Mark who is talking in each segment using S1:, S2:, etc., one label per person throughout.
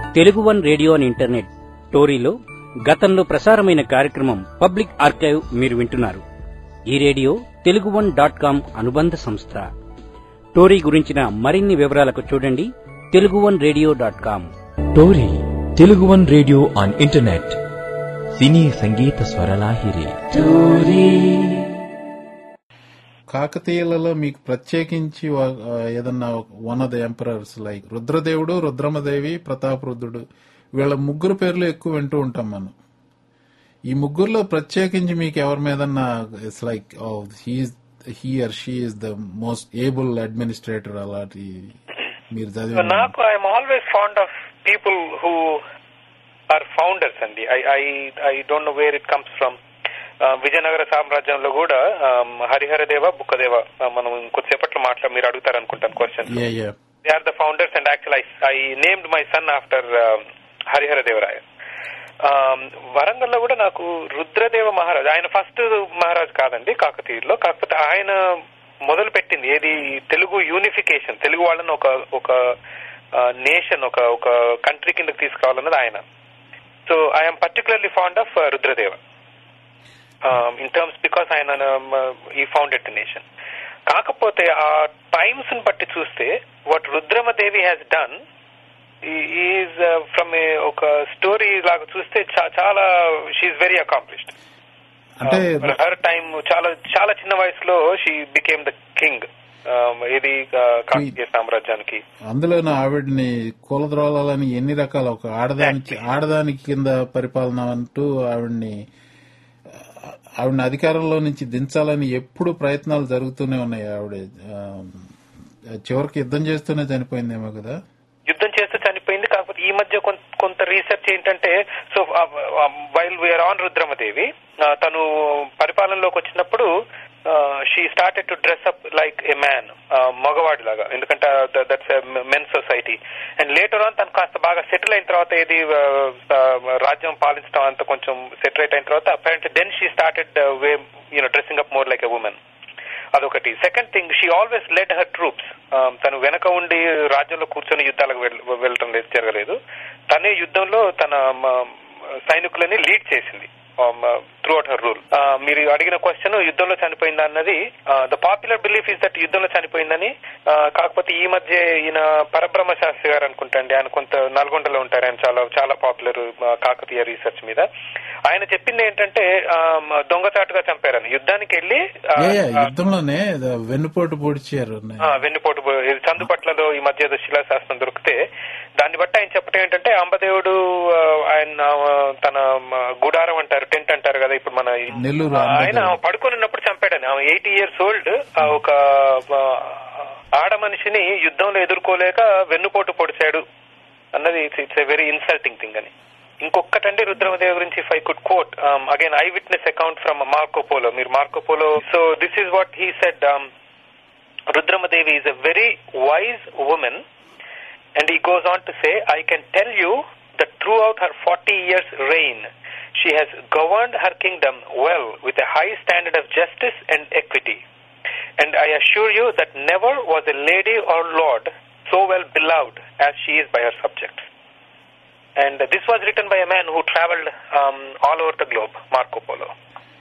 S1: Telugu one radio and internet టోరీలో గతంలో ప్రసారమైన కార్యక్రమం పబ్లిక్ ఆర్కైవ్ మీరు వింటున్నారు ఈ radio Telugu one dot com అనుబంధ సంస్థ టోరీ గురించిన మరిన్ని వివరాలకు చూడండి Telugu one radio dot com
S2: Tori Telugu one radio on internet సినీ సంగీత స్వరలాహిరి
S3: కాకతీయులలో మీకు ప్రత్యేకించి వా- ఆ, ఏదన్నా one of the emperors like రుద్రదేవుడు రుద్రమదేవి ప్రతాపరుద్రుడు వీళ్ళ ముగ్గురు పేర్లు ఎక్కువ వింటూ ఉంటాం మనం ఈ ముగ్గురులో ప్రత్యేకించి మీకు ఎవరి మీదన్నా it's like he's he or she is the most able administrator అలాంటి మీరు చదివి
S4: నాకు I'm always fond of people who are founders అండి I I I don't know where it comes from Vijayanagara సామ్రాజ్యంలో కూడా um, హరిహరదేవ బుక్కదేవ uh, మనం కొద్దిసేపట్లో మాట్లా మీరు అడుగుతారు అనుకుంటాను question
S3: yeah yeah
S4: they are the founders and actual I I named my son after Hariharadevaraya వరంగల్లో కూడా నాకు రుద్రదేవ మహారాజ్ ఆయన ఫస్ట్ మహారాజ్ కాదండి కాకతీయుల్లో కాకపోతే ఆయన మొదలు పెట్టింది ఏది తెలుగు యూనిఫికేషన్ తెలుగు వాళ్ళని ఒక ఒక నేషన్ ఒక ఒక కంట్రీ కిందకి తీసుకురావాలన్నది ఆయన so I'm particularly fond of Rudradeva in terms because ఆయన ఈ ఫౌండెడ్ ద నేషన్ కాకపోతే ఆ టైమ్స్ ని బట్టి చూస్తే what Rudramadevi has done is from ఒక స్టోరీ లాగా చూస్తే చా- చాలా షీఈ్ వెరీ అకాంప్లిష్డ్
S3: అంటే
S4: హర్ టైం చాలా చాలా చిన్న వయసులో షీ బికేమ్ ద కింగ్ ఇది uh, కాకతీయ సామ్రాజ్యానికి
S3: అందులోనూ ఆవిడ్ని కూలద్రోలాలని ఎన్ని రకాల ఒక ఆడదానికి ఆడదానికి కింద పరిపాలన అంటూ ఆవిడ్ని ఆవిడని అధికారంలో నుంచి దించాలని ఎప్పుడు ప్రయత్నాలు జరుగుతూనే ఉన్నాయి ఆవిడ ఆ, చివరికి యుద్ధం చేస్తూనే చనిపోయిందేమో కదా
S4: యుద్ధం చేస్తూ చనిపోయింది కాకపోతే ఈ మధ్య కొంత కొంత రీసెర్చ్ ఏంటంటే so while we're on Rudramadevi ఆ, తను పరిపాలనలోకి వచ్చినప్పుడు she started to dress up like a man మగవాడి లాగా ఎందుకంటే that's men society and later on తను కాస్త బాగా సెటిల్ అయిన తర్వాత ఏది ఆ, ఆ, రాజ్యం పాలించడం అంత కొంచెం సెటిల్ అయిన తర్వాత apparent then she started way you know dressing up more like a women అదొకటి second thing she always led her troops తను వెనక ఉండి రాజ్యంలో కూర్చొని యుద్ధాలకు వెళ్- వెళ్ళటం లేదు జరగలేదు తనే యుద్ధంలో తన మ, సైనికులని లీడ్ చేసింది త్రూ అవుట్ హర్ రూల్ మీరు అడిగిన క్వశ్చన్ యుద్ధంలో చనిపోయిందా అన్నది the popular belief is that యుద్ధంలో చనిపోయిందని ఆ, కాకపోతే ఈ మధ్య ఈయన పరబ్రహ్మ శాస్త్రి గారు అనుకుంటండి ఆయన కొంత నల్గొండలో ఉంటారు ఆయన చాలా చాలా పాపులర్ కాకతీయ రీసెర్చ్ మీద ఆయన చెప్పింది ఏంటంటే ఆ, దొంగచాటుగా చంపారని యుద్ధానికి వెళ్ళి ఆ,
S3: ఏ ఏ, యుద్ధంలోనే ద- వెన్నుపోటు పొడిచారు
S4: ఆ, వెన్నుపోటు బో- ఇది చందుపట్లలో ఈ మధ్య ఏదో శిలాశాస్త్రం దొరికితే దాన్ని బట్టి ఆయన చెప్పడం ఏంటంటే అంబదేవుడు ఆ, ఆయన ఆ, తన మ, గుడారం అంటారు టెంట్ అంటారు కదా ఇప్పుడు మన ఈ-
S3: నెల్లూరు
S4: ఆ, ఆయన
S3: అంబదేవుడు.
S4: పడుకొని ఉన్నప్పుడు చంపాడని ఆమె ఎయిటీ ఇయర్స్ ఓల్డ్ ఒక ఆ, ఆడ మనిషిని యుద్ధంలో ఎదుర్కోలేక వెన్నుపోటు పొడిచాడు అన్నది it's a very insulting thing అని ఇంకొకటండి రుద్రమదేవి గురించి if I could quote again I witness account from Marco Polo మీరు Marco Polo so this is what he said Rudramadevi is a very wise woman, and he goes on to say, I can tell you that throughout her 40 years' reign, she has governed her kingdom well with a high standard of justice and equity. And I assure you that never was a lady or lord so well beloved as she is by her subjects. And this was written by a man who traveled um, all over the globe, Marco Polo.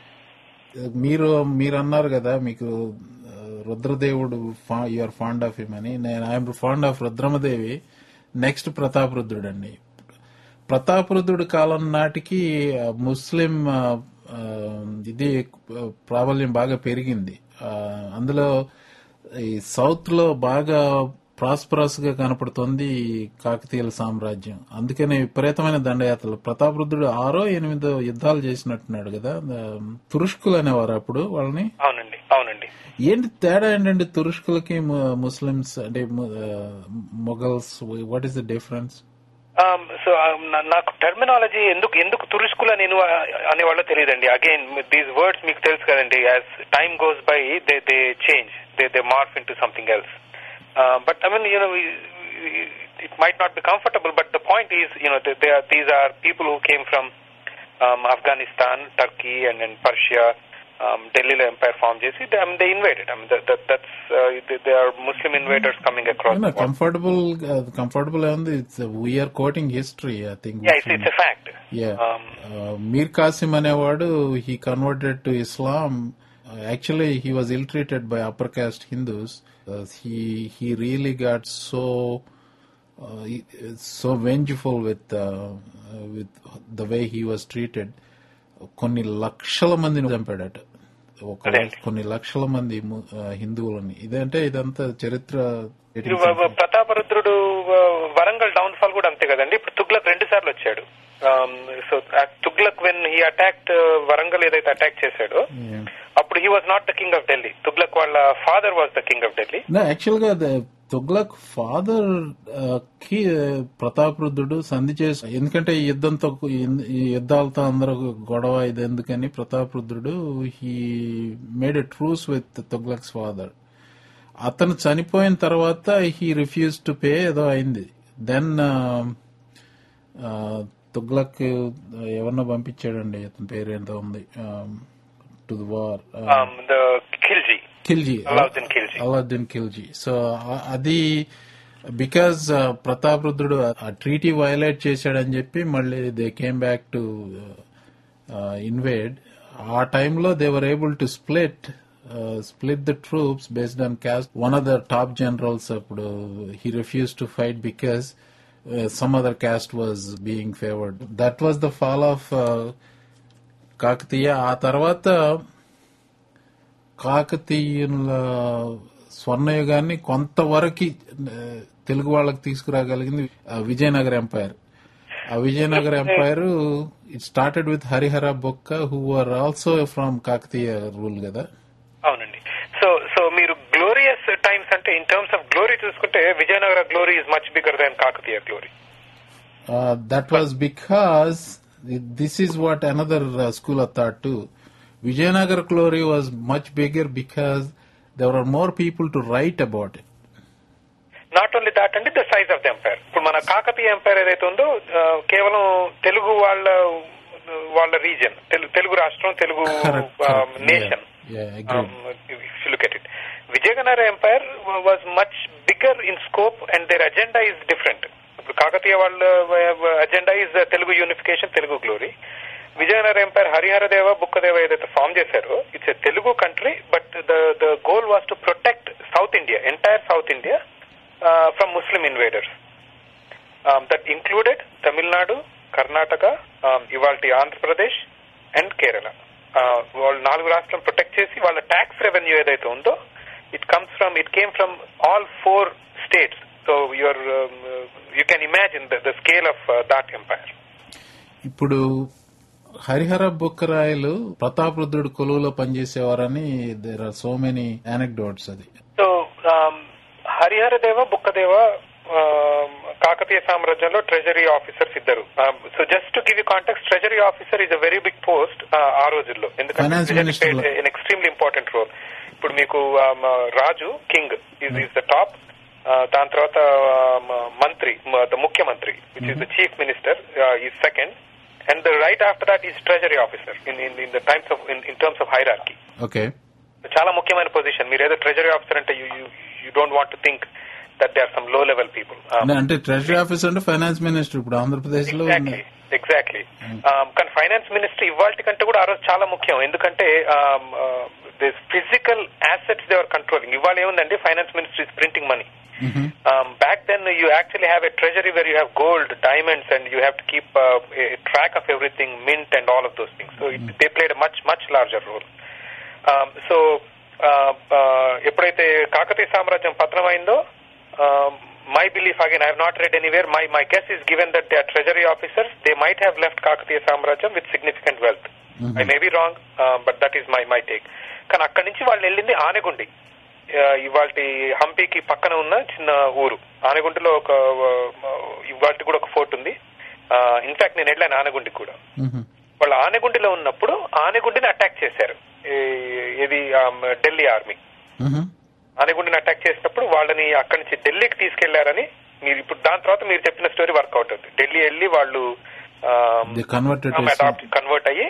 S3: మీరు మీరు అన్నారు కదా మీకు ఆ, రుద్రదేవుడు you're fond of him అని నేను I'm fond of Rudramadevi next ప్రతాపరుద్రుడు అండి ప్రతాపరుద్రుడి కాలం నాటికి ఆ, ముస్లిం ఆ, ఆ, ఇది ఆ, ప్రాబల్యం బాగా పెరిగింది ఆ, అందులో ఈ సౌత్ లో బాగా ప్రాస్పరస్ గా కనపడుతోంది ఈ కాకతీయుల సామ్రాజ్యం అందుకనే విపరీతమైన దండయాత్రలు ప్రతాపరుద్రుడు ఆరో ఎనిమిదో యుద్ధాలు చేసినట్టున్నాడు కదా ఆ, తురుష్కులు అనేవారు అప్పుడు వాళ్ళని
S4: అవునండి అవునండి
S3: ఏంటి తేడా ఏంటంటే తురుష్కులకి ము- ముస్లిమ్స్ అంటే ము- ఆ, Mughals what is the difference
S4: so నాకు టర్మినాలజీ ఎందుకు ఎందుకు తురుష్కుల నేను అనేవాళ్ళో తెలియదండి అగైన్ దీస్ వర్డ్స్ మీకు తెలుసు కదండి as time goes by they they change they they morph into something else but I mean you know it might not be comfortable, but the point is, you know, they are, these are people who came from um, Afghanistan, Turkey, and then Persia, ఢిల్లీలో empire form చేసి they invited that's they are Muslim invaders coming across
S3: comfortable comfortable ఉంది it's we're quoting history I think
S4: it's it's a fact
S3: Mir Kasim అనేవాడు he converted to Islam actually he was ill treated by upper caste Hindus he he really got so so vengeful with with the way he was treated కొన్ని లక్షల మందిని చంపాడట ఒక
S4: అదేంటి?
S3: కొన్ని లక్షల మంది ము- ఆ, హిందువులని ఇదంటే ఇదంతా చరిత్ర
S4: ప్రతాపరుద్రుడు ఆ, వరంగల్ డౌన్ ఫాల్ కూడా అంతే కదండి ఇప్పుడు తుగ్లక్ రెండు సార్లు వచ్చాడు so Tughlaq when he attacked Warangal ఏదైతే అటాక్ చేశాడో
S3: Yeah.
S4: అప్పుడు he was not the king of Delhi Tughlaq వాళ్ళ father was the king of Delhi
S3: No, actual గా ద- తుగ్లక్ ఫాదర్ కి ప్రతాపరుద్రుడు సంధి చేసి ఎందుకంటే ఈ యుద్ధంతో ఈ యుద్ధాలతో అందరూ గొడవ ఇది ఎందుకని ప్రతాపరుద్రుడు he made a truce with Tughlaq's father అతను చనిపోయిన తర్వాత హీ రిఫ్యూజ్ టు పే ఏదో అయింది దెన్ తుగ్లక్ ఎవరినో పంపించాడండి అతని పేరు ఏంటో ఉంది to the war
S4: the Khilji
S3: Khilji
S4: Alauddin Khilji
S3: Alauddin Khilji so ఆ- అది బికాజ్ ప్రతాప్ రుద్రుడు ఆ ట్రీటీ వైలేట్ చేశాడని చెప్పి మళ్ళీ they came back to invade ఆ టైంలో they were able to split split the troops based on caste one of the top generals అప్పుడు he refuse to fight because some other caste was being favoured that was the fall of Kakatiya ఆ తర్వాత కాకతీయుల స్వర్ణయుగాన్ని కొంతవరకు ఆ, తెలుగు వాళ్ళకి తీసుకురాగలిగింది ఆ, Vijayanagara empire ఆ Vijayanagara empire it started with Harihara Bukka who are also from Kakatiya rule కదా
S4: అవునండి సో సో మీరు గ్లోరియస్ టైమ్స్ అంటే ఇన్ టర్మ్స్ ఆఫ్ గ్లోరీ చూసుకుంటే Vijayanagara glory is much bigger than Kakatiya glory
S3: that was because this is what another school of thought to Vijayanagara glory was much bigger because there are more people to write about it
S4: not only that అండి the size of the empire ఇప్పుడు మన Kakatiya umpire ఏదైతే ఉందో ఆ, కేవలం తెలుగు వాళ్ళ వాళ్ళ reason Telugu రాష్ట్రం Telugu
S3: Correct, correct.
S4: Nation
S3: Yeah, yeah, agree.
S4: Look at it Vijayanagara empire was much bigger in scope and their agenda is different ఇప్పుడు కాకతీయ వాళ్ళ agenda is Telugu unification Telugu glory Vijayanagara empire Hariharadeva Bukkadeva ఏదైతే ఫామ్ చేశారో it's a Telugu country but the the goal was to protect south India entire south India from Muslim invaders that included Tamil Nadu Karnataka ఇవాళ Andhra Pradesh and Kerala వాళ్ళు నాలుగు రాష్ట్రం protect చేసి వాళ్ళ ట్యాక్స్ రెవెన్యూ ఏదైతే ఉందో it comes from it came from all four states so your you can imagine the scale of that empire
S3: ఇప్పుడు హరిహర బుక్కరాయలు ప్రతాపరుద్రుడు కొలువులో పనిచేసేవారని there are so many anecdotes అది
S4: సో హరిహరదేవ బుక్కదేవ um, కాకతీయ సామ్రాజ్యంలో ట్రెజరీ ఆఫీసర్స్ ఇద్దరు so just to give you contact treasury officer is a very big post ఆ రోజుల్లో
S3: Finance minister లో.
S4: ఎన్ ఎక్స్ట్రీమ్లీ ఇంపార్టెంట్ రోల్ ఇప్పుడు మీకు um, రాజు king is is the top దాని తర్వాత um, మంత్రి ద ముఖ్యమంత్రి which is the chief minister is second and the right after that is treasury officer in in the times of in terms of hierarchy
S3: okay
S4: చాలా ముఖ్యమైన position మీరు ఏదో treasury officer అంటే you don't want to think that they are some low level people
S3: అంటే treasury officer అంటే finance minister ఇప్పుడు ఆంధ్రప్రదేశ్ లో
S4: exactly exactly కానీ ఫైనాన్స్ మినిస్టర్ ఇవాళ కంటే కూడా ఆ రోజు చాలా ముఖ్యం ఎందుకంటే physical assets they are controlling ఇవాళ ఏముందండి finance minister is printing money back then you actually have a treasury where you have gold, diamonds, and you have to keep uh, a track of everything, mint, and all of those things. So it, they played a much much larger role. Um, so uh, uh, ఎప్పుడైతే కాకతీయ సామ్రాజ్యం పతనమైందో my belief again I have not read anywhere my my guess is given that they are treasury officers they might have left Kakatiya సామ్రాజ్యం with significant wealth I may be wrong but that is my my take కానీ అక్కడి నుంచి వాళ్ళు వెళ్ళింది ఆనెగుండి ఇవాళ హంపీకి పక్కన ఉన్న చిన్న ఊరు ఆనగుండిలో ఒక ఇవాళ కూడా ఒక ఫోర్ట్ ఉంది ఇన్ఫాక్ట్ నేను వెళ్ళాను ఆనగుండికి కూడా వాళ్ళు ఆనగుండిలో ఉన్నప్పుడు ఆనగుండిని అటాక్ చేశారు ఈ- ఇది ఆమ్, ఢిల్లీ ఆర్మీ ఆనగుండిని అటాక్ చేసినప్పుడు వాళ్ళని అక్కడి నుంచి ఢిల్లీకి తీసుకెళ్లారని మీరు ఇప్పుడు దాని తర్వాత మీరు చెప్పిన స్టోరీ వర్కౌట్ అవుతుంది ఢిల్లీ వెళ్ళి వాళ్ళు
S3: దే కన్వర్టెడ్
S4: అడాప్ట్ కన్వర్ట్ అయ్యి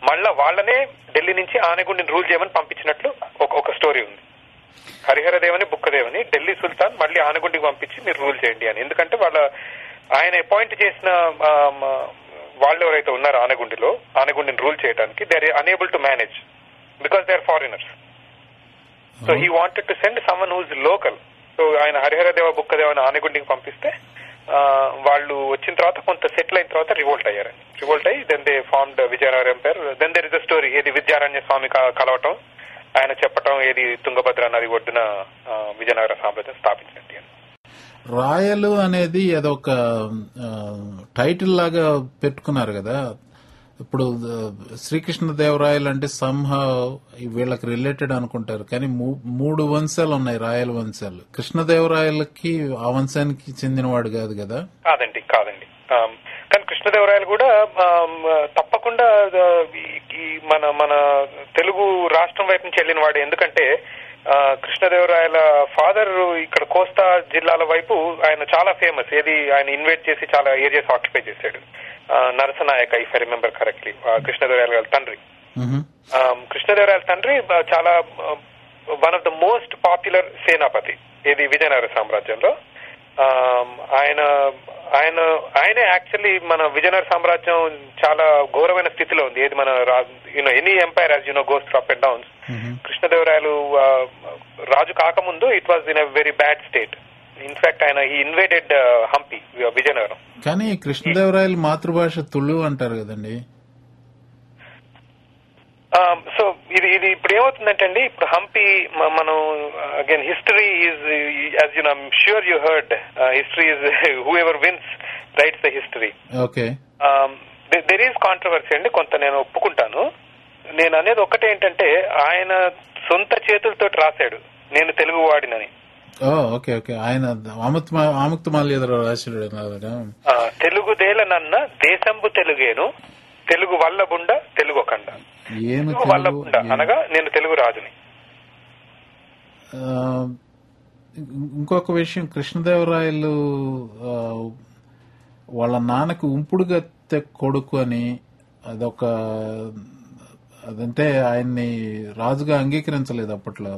S4: మళ్ళా వాళ్ళనే ఢిల్లీ నుంచి ఆనగుండిని రూల్ చేయమని పంపించినట్లు ఒక ఒక స్టోరీ ఉంది హరిహరదేవని బుక్కదేవని ఢిల్లీ సుల్తాన్ మళ్ళీ ఆనగుండికి పంపించి మీరు రూల్ చేయండి అని ఎందుకంటే వాళ్ళ ఆయన అపాయింట్ చేసిన ఆమ్, వాళ్ళు ఎవరైతే ఉన్నారో ఆనగుండిలో ఆనగుండిని రూల్ చేయడానికి they are unable to manage because they are foreigners so he wanted to send someone who's local so ఆయన హరిహరదేవ బుక్కదేవ అని ఆనగుండికి పంపిస్తే ఆ, వాళ్ళు వచ్చిన తర్వాత కొంత సెటిల్ అయిన తర్వాత రివోల్ట్ అయ్యారని రివోల్ట్ అయ్యి then they formed Vijayanagaram empire then there is the story ఏది విద్యారణ్య స్వామి క- కలవటం ఆయన చెప్పటం ఏది తుంగభద్ర నది ఒడ్డున ఆ, విజయనగర సామ్రాజ్యం స్థాపించండి అని
S3: రాయలు అనేది అదొక ఆ, టైటిల్ లాగా పెట్టుకున్నారు కదా ఇప్పుడు ఆ, శ్రీకృష్ణదేవరాయలు అంటే సంహ వీళ్ళకి రిలేటెడ్ అనుకుంటారు కానీ మూ- మూడు వంశాలు ఉన్నాయి రాయల వంశాలు కృష్ణదేవరాయలకి ఆ వంశానికి చెందినవాడు కాదు కదా
S4: కాదండి కాదండి ఆమ్, కానీ కృష్ణదేవరాయలు కూడా ఆమ్, తప్పకుండా ఆ, ఈ- ఈ మన మన తెలుగు రాష్ట్రం వైపు నుంచి వెళ్ళిన వాడు ఎందుకంటే ఆ, కృష్ణదేవరాయల ఫాదర్ ఇక్కడ కోస్తా జిల్లాల వైపు ఆయన చాలా ఫేమస్ ఏది ఆయన ఇన్వైట్ చేసి చాలా ఏరియాస్ ఆక్యుపై చేశాడు ఆ, Narasanayaka if I remember correctly కృష్ణదేవరాయల గారి తండ్రి
S3: మ్హూ.
S4: ఆమ్, కృష్ణదేవరాయల తండ్రి ఆ, చాలా one of the most popular సేనాపతి ఇది విజయనగర సామ్రాజ్యంలో ఆమ్, ఆయన ఆయన ఆయనే యాక్చువల్లీ మన విజయనగర సామ్రాజ్యం చాలా ఘోరమైన స్థితిలో ఉంది ఏది మన you know any empire as you know goes up and downs కృష్ణదేవరాయలు ఆ, రాజు కాకముందు it was in a very bad state in fact ఆయన ఈ ఇన్వేడెడ్ హంపి విజయనగరం
S3: కానీ కృష్ణదేవరాయలు మాతృభాష తుళు అంటారు కదండి
S4: సో ఇది ఇది ఇప్పుడు ఏమవుతుందంటే అండి ఇప్పుడు హంపి మ- మనం again history is as you I'm sure you heard history is whoever wins writes the history
S3: okay
S4: there is controversy అండి కొంత నేను ఒప్పుకుంటాను నేను అనేది ఒకటే ఏంటంటే ఆయన సొంత చేతులతో రాశాడు నేను తెలుగు వాడినని
S3: ఓ ఓకే ఓకే ఆయన ఆముక్త ఆముక్త మాల్యదర రాశాడు అలాగా.
S4: ఆ, తెలుగుదేలనన్న దేశంబు తెలుగేను తెలుగు వల్లబుండ తెలుగు కండ
S3: ఏను
S4: తెలుగు
S3: తెలుగు
S4: వల్లబుండ అనగా నేను తెలుగు రాజుని
S3: ఆ, ఇం- ఇంకొక విషయం కృష్ణదేవరాయలు ఆ, వాళ్ళ నాన్నకు ఉంపుడు గత్తె కొడుకు అని అదొక అదంటే ఆయన్ని రాజుగా అంగీకరించలేదు అప్పట్లో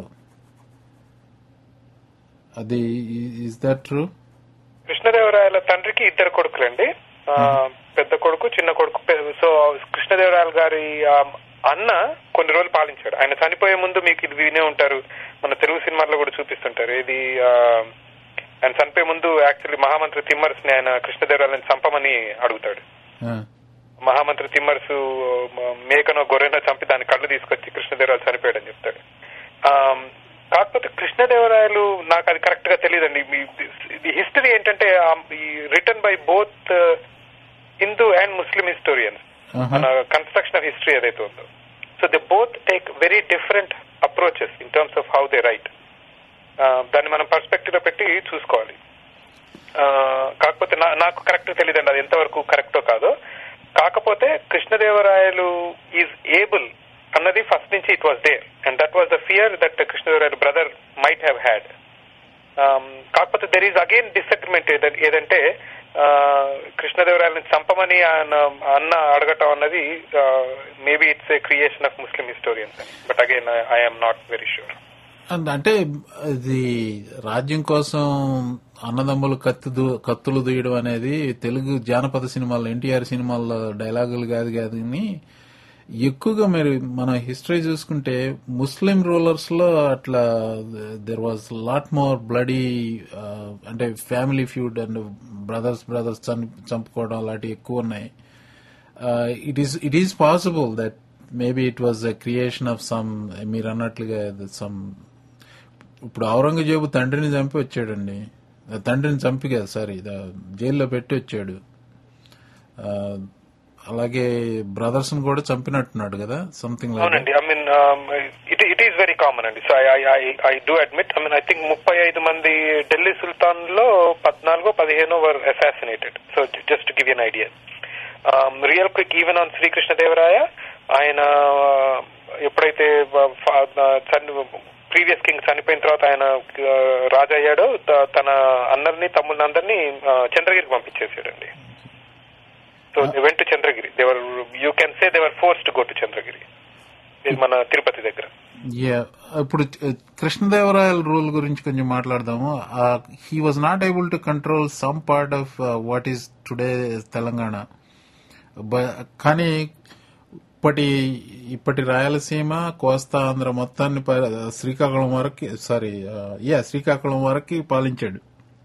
S3: అది ఇస్ దట్ ట్రూ
S4: కృష్ణదేవరాయల తండ్రికి ఇద్దరు కొడుకులండి ఆ, పెద్ద కొడుకు చిన్న కొడుకు పె- సో కృష్ణదేవరాయల గారి ఆ, అన్న కొన్ని రోజులు పాలించాడు ఆయన చనిపోయే ముందు మీకు ఇది వినే ఉంటారు మన తెలుగు సినిమాల్లో కూడా చూపిస్తుంటారు ఇది ఆ, ఆయన చనిపోయే ముందు యాక్చువల్లీ మహామంత్రి తిమ్మర్స్ ని ఆయన కృష్ణదేవరాయలని చంపమని అడుగుతాడు మహామంత్రి తిమ్మర్స్ మ- మేకనో గొర్రెనో చంపి దాని కళ్ళు తీసుకొచ్చి కృష్ణదేవరాయలు చనిపోయాడని చెప్తాడు ఆమ్, కాకపోతే కృష్ణదేవరాయలు నాకు అది కరెక్ట్ గా తెలియదండి ఇది హిస్టరీ ఏంటంటే written by both Hindu and Muslim historians మన కన్స్ట్రక్షన్ ఆఫ్ హిస్టరీ ఏదైతే ఉందో so they both take very different approaches in terms of how they write దాన్ని మనం పర్స్పెక్టివ్ లో పెట్టి చూసుకోవాలి ఆ, కాకపోతే నా- నాకు కరెక్ట్ తెలియదండి అది ఎంతవరకు కరెక్టో కాదో కాకపోతే కృష్ణదేవరాయలు ఈజ్ ఏబుల్ అన్నది ఫస్ట్ నుంచి it was there and that was the fear that కృష్ణదేవరాయలు బ్రదర్ మైట్ హ్యావ్ హ్యాడ్ కాకపోతే దెర్ ఈజ్ అగైన్ డిసగ్రిమెంట్ ఏదంటే ఆ, కృష్ణదేవరాయలని చంపమని ఆయన అన్న అడగటం అన్నది maybe it's a creation of Muslim historians but again I'm not very sure
S3: and అంటే ఇది రాజ్యం కోసం అన్నదమ్ములు కత్తి దూ- కత్తులు దూయడం అనేది తెలుగు జానపద సినిమాల్లో ఎన్టీఆర్ సినిమాల్లో డైలాగులు కాదు కాదు కానీ ఎక్కువగా మీరు మన హిస్టరీ చూసుకుంటే ముస్లిం రూలర్స్ లో అట్లా there was lot more bloody అంటే family feud and brothers brothers చంపుకోవడం అలాంటివి ఎక్కువ ఉన్నాయి it is it is possible that maybe it was a creation of some మీరు అన్నట్లుగా సమ్ ఇప్పుడు ఔరంగజేబు తండ్రిని చంపి వచ్చాడండి తండ్రిని చంపి కదా సారీ జైల్లో పెట్టి వచ్చాడు ఆ, అలాగే బ్రదర్స్ కూడా చంపినట్టున్నాడు కదా సంథింగ్ లైక్
S4: అవునండి I mean it it is very common అండి so I do admit I mean I think ముప్పై ఐదు మంది ఢిల్లీ సుల్తాన్ లో పద్నాలుగో పదిహేనో were assassinated so just give an idea real quick even on Srikrishnadevaraya ఆయన uh, ఎప్పుడైతే ప్రీవియస్ కింగ్ చనిపోయిన తర్వాత ఆయన uh, రాజు అయ్యాడో త- తన అన్నర్ని తమ్ముళ్ళని అందరినీ uh, చంద్రగిరికి పంపించేసాడండి so they went to Chandragiri they were you can say they were forced to go to Chandragiri ఇది మన తిరుపతి దగ్గర
S3: యా ఇప్పుడు uh, కృష్ణదేవరాయల రూల్ గురించి కొంచెం మాట్లాడదాము he was not able to control some part of what is today Telangana But- కానీ ఇప్పటి ఇప్పటి రాయలసీమ కోస్తా ఆంధ్ర మొత్తాన్ని ప- శ్రీకాకుళం వరకు సారీ యా శ్రీకాకుళం వరకు పాలించాడు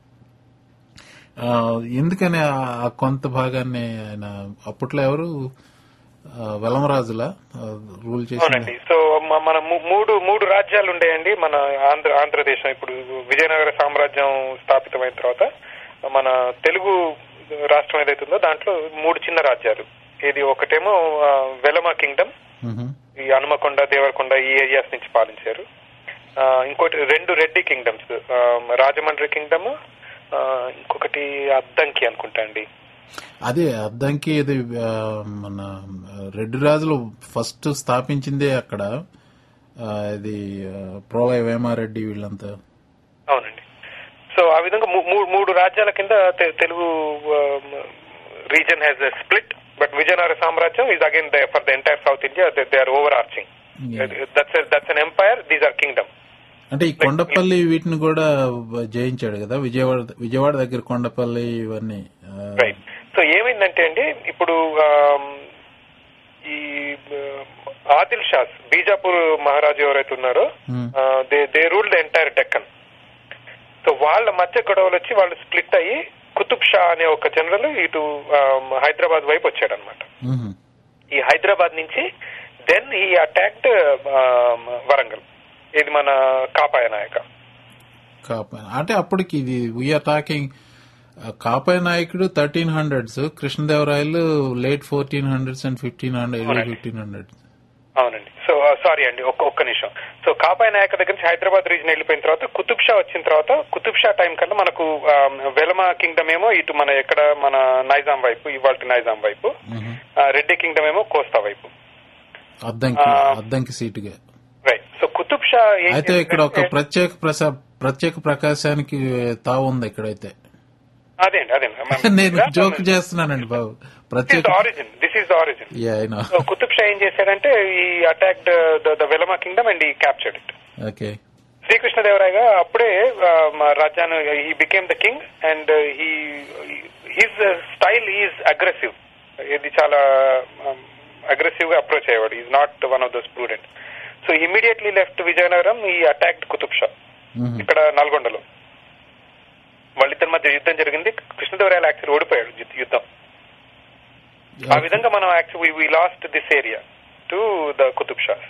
S3: ఆ, ఎందుకని ఆ- ఆ కొంత భాగాన్ని ఆయన అప్పట్లో ఎవరు ఆ, వెలమరాజుల రూల్ చేసిన
S4: అవునండి సో మ- మన ము- మూడు మూడు రాజ్యాలు ఉండేయండి మన ఆంధ్ర ఆంధ్రదేశం ఇప్పుడు విజయనగర సామ్రాజ్యం స్థాపితమైన తర్వాత మన తెలుగు రాష్ట్రం ఏదైతుందో దాంట్లో మూడు చిన్న రాజ్యాలు ఇది ఒకటేమో ఆ, వెలమ కింగ్డమ్
S3: మ్హూ.
S4: ఈ హనుమకొండ దేవరకొండ ఈ ఏరియాస్ నుంచి పాలించారు ఆ, ఇంకోటి రెండు రెడ్డి కింగ్డమ్స్ ఆ, రాజమండ్రి కింగ్డమ్ ఆ, ఇంకొకటి అద్దంకి అనుకుంటా అండి
S3: అదే అద్దంకి ఇది ఆ, మన రెడ్డి రాజులు ఫస్ట్ స్థాపించిందే అక్కడ ఆ, ఇది ఆ, ప్రోలయ వేమారెడ్డి వీళ్ళంతా
S4: అవునండి సో ఆ విధంగా మూ- మూ- మూడు రాజ్యాల కింద తె- Telugu region has split but Vijayanagara సామ్రాజ్యం is again for the entire south India they are overarching
S3: Yeah.
S4: That's that's an empire these are kingdom
S3: అంటే ఈ కొండపల్లి వీటిని కూడా జయించాడు కదా విజయవాడ విజయవాడ దగ్గర కొండపల్లి ఇవన్నీ ఆ,
S4: రైట్ సో ఏమైందంటే అండి ఇప్పుడు ఆమ్, ఈ ఆ, ఆదిల్ షాస్ బీజాపూర్ మహారాజు ఎవరైతే ఉన్నారో
S3: Hmm.
S4: They they rule the entire Deccan సో వాళ్ళ మధ్య గొడవలు వచ్చి వాళ్ళు స్ప్లిట్ అయ్యి కుతుబ్ షా అనే ఒక జనరల్ ఇటు ఆమ్, హైదరాబాద్ వైపు వచ్చాడు అనమాట
S3: మ్హూ.
S4: ఈ హైదరాబాద్ నుంచి దెన్ ఈ అటాక్డ్ వరంగల్ ఇది మన కాపాయ నాయక
S3: కాపాయ అంటే అప్పటికి ఇది వీఆర్ టాకింగ్ కాపాయ నాయకుడు థర్టీన్ హండ్రెడ్స్ కృష్ణదేవరాయలు late fourteen hundreds and fifteen hundred
S4: అవునండి.
S3: ఫిఫ్టీన్ హండ్రెడ్
S4: అవునండి సో సారీ అండి ఒక్క ఒక్క నిమిషం సో కాపాయ నాయక దగ్గర నుంచి హైదరాబాద్ రీజన్ వెళ్ళిపోయిన తర్వాత కుతుబ్ షా వచ్చిన తర్వాత కుతుబ్ షా టైం కన్నా మనకు ఆ, వెలమ కింగ్డమ్ ఏమో ఇటు మన ఎక్కడ మన నైజాం వైపు ఇవాళ నైజాం వైపు ఆ, రెడ్డి కింగ్డమ్ ఏమో కోస్తా వైపు
S3: అద్దంకి
S4: ఆ.
S3: అద్దంకి సీటుగా
S4: రైట్ సో కుతుబ్ షా ఏం
S3: అయితే ఇక్కడ ఒక
S4: చేశాడంటే-
S3: ప్రత్యేక ప్రసా ప్రత్యేక ప్రకాశానికి తావు ఉంది ఇక్కడైతే
S4: అదే అండి అదే
S3: నేను జోక్ చేస్తున్నానండి బాబు ప్రత్యేక
S4: origin this is the origin
S3: yeah అయినా
S4: సో కుతుబ్ షా ఏం చేశాడంటే he attacked the Velama kingdom and he captured it
S3: okay
S4: శ్రీకృష్ణదేవరాయగా అప్పుడే ఆ, మా రాజ్యాన్ని he became the king and he his style is aggressive ఇది చాలా అగ్రెసివ్ గా అప్రోచ్ అయ్యేవాడు is not one of the student so immediately left Vijayanagaram he attacked Qutub Shah ఇక్కడ నల్గొండలో వాళ్ళిద్దరి మధ్య యుద్ధం జరిగింది కృష్ణదేవరాయలు యాక్చువల్ ఓడిపోయాడు యుద్ధ- యుద్ధం ఆ విధంగా మనం actual we lost this area to the Qutub Shah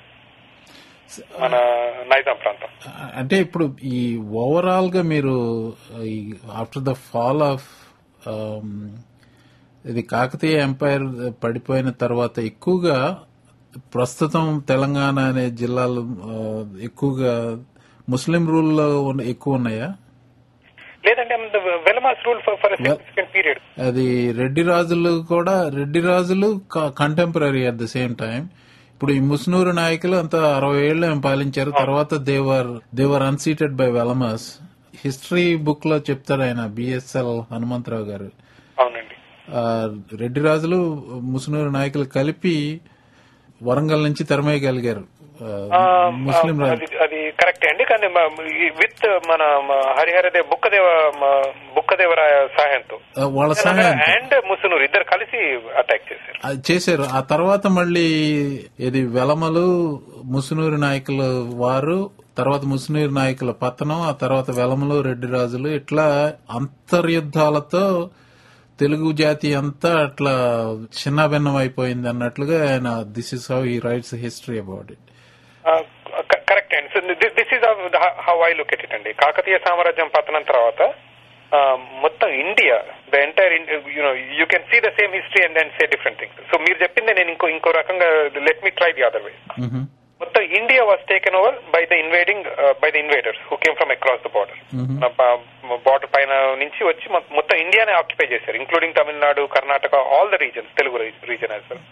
S4: మన నైజాం ప్రాంతం
S3: అంటే ఇప్పుడు ఈ ఓవరాల్ గా మీరు ఆఫ్టర్ ద ఫాల్ ఆఫ్ ఇది కాకతీయ ఎంపైర్ పడిపోయిన తర్వాత ఎక్కువగా ప్రస్తుతం తెలంగాణ అనే జిల్లాలు ఆ, ఎక్కువగా ముస్లిం రూల్లో ఉన్న- ఎక్కువ ఉన్నాయా
S4: లేదంటే Velamas rule for for significant period
S3: అది రెడ్డి రాజులు కూడా రెడ్డి రాజులు contemporary at the same time ఇప్పుడు ఈ ముస్నూరు నాయకులు అంతా అరవై ఏళ్ళు ఏం పాలించారు తర్వాత they were they were unseated by Velamas history book లో చెప్తారు ఆయన బిఎస్ఎల్ హనుమంతరావు గారు
S4: అవునండి
S3: ఆ, రెడ్డి రాజులు ముస్నూరు నాయకులు కలిపి వరంగల్ నుంచి తరమేయగలిగారు ఆ,
S4: ఆ,
S3: ముస్లిం రాజు
S4: అది అది కరెక్టే అండి కానీ విత్ మన మ- హరిహరదేవ్ బుక్కదేవ మ- బుక్కదేవరాయ సహాయంతో
S3: ఆ, వాళ్ళ సహాయం
S4: అండ్ ముసునూరు ఇద్దరు కలిసి అటాక్ చేశారు
S3: అది చేశారు ఆ తర్వాత మళ్ళీ ఇది వెలమలు ముసునూరు నాయకుల వారు తర్వాత ముసునూరు నాయకుల పతనం ఆ తర్వాత వెలమలు రెడ్డి రాజులు ఇట్లా అంతర్యుద్ధాలతో తెలుగు జాతి అంతా అట్లా చిన్నభిన్నం అయిపోయింది అన్నట్లుగా ఆయన this is how he writes history about it
S4: correct అండి so this is how I look it అండి కాకతీయ సామ్రాజ్యం పతనం తర్వాత ఆ, మొత్తం India the entire you know you can see the same history and then say different things so మీరు చెప్పింది నేను ఇంకో ఇంకో రకంగా let me try the other way మొత్తం India was taken over by the invading by the invaders who came from across the border border పైన నుంచి వచ్చి మొ- మొత్తం ఇండియానే ఆక్యుపై చేశారు including Tamil Nadu Karnataka all the regions Telugu region as well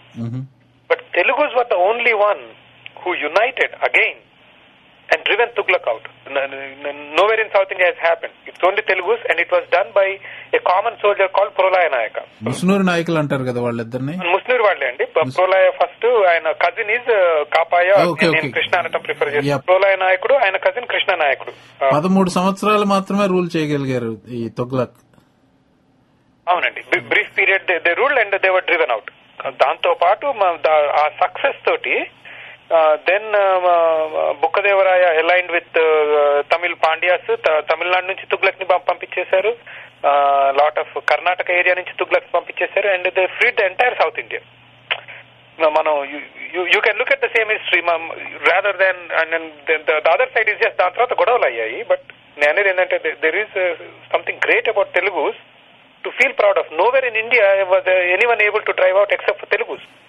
S4: but Telugus were the only one who united again and driven Tughlaq out nowhere in South India has happened. It's only Telugus and it was done by a common soldier called Prolaya Nayaka.
S3: Musunuri నాయకులు అంటారు కదా వాళ్ళిద్దరిని
S4: ముస్నూరు వాళ్ళే అండి Prolaya first ఆయన cousin is Kapaya
S3: Okay,
S4: నేను
S3: okay.
S4: Krishna అనటం prefer
S3: Yeah.
S4: చేస్తాను ప్రోలయ నాయకుడు ఆయన కజిన్ కృష్ణ నాయకుడు ఆ,
S3: పదమూడు సంవత్సరాలు మాత్రమే రూల్ చేయగలిగారు ఈ తొగ్లక్
S4: అవునండి brief period they ruled and they were driven out దాంతో పాటు మ- దా- ఆ సక్సెస్ తోటి then Bukka Devaraya aligned with Tamil Pandyas త- తమిళనాడు నుంచి తుగ్లక్ ని పం- పంపించేశారు లాట్ ఆఫ్ కర్ణాటక ఏరియా నుంచి తుగ్లక్ పంపించేశారు and they freed the entire south India మనం you can look at the same history rather than the other side is just దాని తర్వాత గొడవలు అయ్యాయి బట్ నేను అనేది ఏంటంటే there is something great about Telugus to feel proud of nowhere in India was any one able to drive out except for Telugus